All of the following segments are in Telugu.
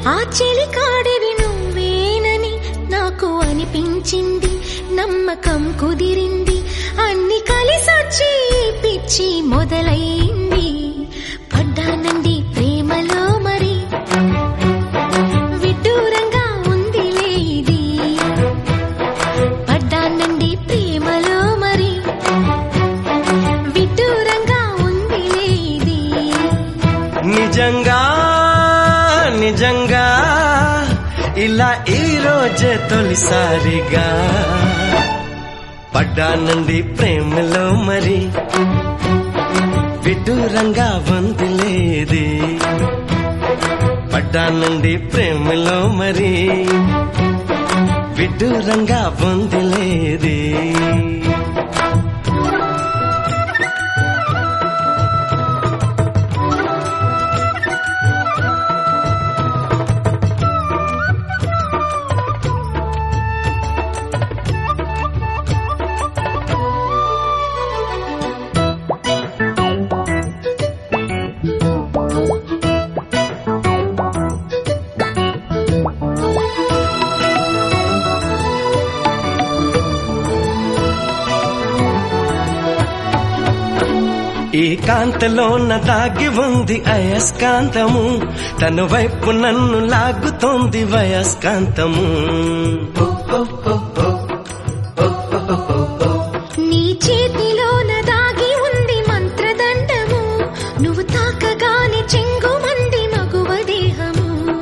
ఆ చెలికాడివి నువ్వేనని నాకు అనిపించింది నమ్మకం కుదిరింది అన్ని కలిసొచ్చి పిచ్చి మొదలైంది పడ్డానండి ప్రేమలో మరి విడ్డూరంగా ఉందిలే ఇది పడ్డానండి ప్రేమలో మరి విడ్డూరంగా ఉందిలే ఇది నిజంగా నిజంగా ఇలా ఈ రోజే తొలిసారిగా పడ్డానండి ప్రేమలో మరి విడ్డూరంగా వందిలేది పడ్డానండి ప్రేమలో మరి విడ్డూరంగా వందిలేది ఈ కాంతలోన దాగి ఉంది అయస్కాంతము తన వైపు నన్ను లాగుతోంది వయస్కాంతము నీ చేతిలోన దాగి ఉంది మంత్రదండము నువ్వు తాకగానే చెంగు మంది మగువ దేహము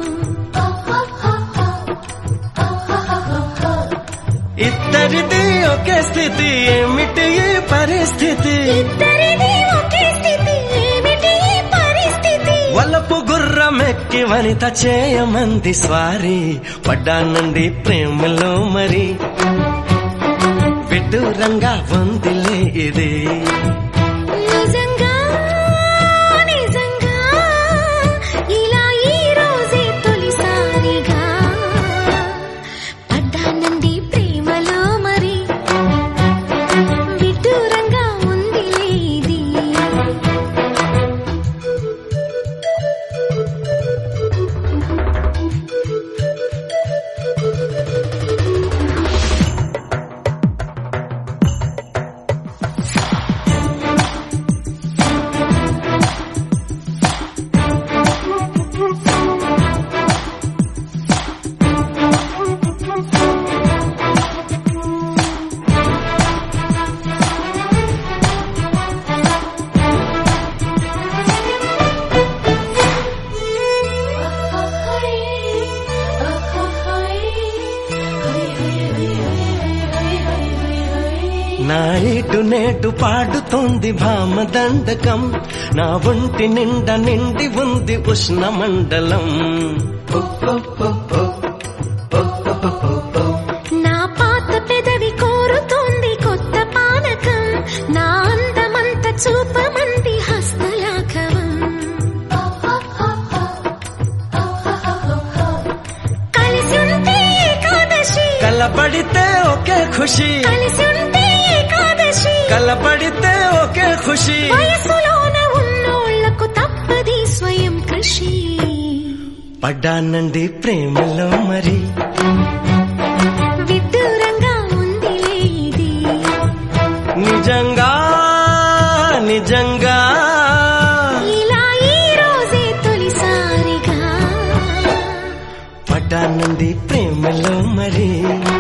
ఇద్దరిది ఒకే స్థితి ఏమిటి ఈ పరిస్థితి ఇద్దరిది ఒకే స్థితి ఏమిటి ఈ పరిస్థితి వలపు గుర్రమెక్కి వనిత చేయమంది స్వారీ పడ్డానండి ప్రేమలో మరి విడ్డూరంగా వందిలే ఇది నిజంగా నిజంగా ఇలా ఈ రోజే తొలిసారిగా పడ్డానండి ప్రేమలో మరి విడ్డూరంగా ఉందిలే ఇది నా ఇటు నేటు పాడుతోంది భామ దండకం నా ఒంటి నిండా నిండి ఉంది ఉష్ణ మండలం నా పాత పెదవి కోరుతోంది కొత్త పానకం నా అందమంత చూపమంది హస్తలాఘవం కలిసి ఉంటే ఏకాదశి కలబడితే ఒకే ఖుషి కలిసి ఉంటే ఏకాదశి కలబడితే ఒకే ఖుషి వయసులోన ఉన్నోళ్లకు తప్పది స్వయం కృషి పడ్డానండి ప్రేమలో మరి విడ్డూరంగా ఉందిలే ఇది నిజంగా నిజంగా ఇలా ఈ రోజే తొలిసారిగా పడ్డానండి ప్రేమలో మరి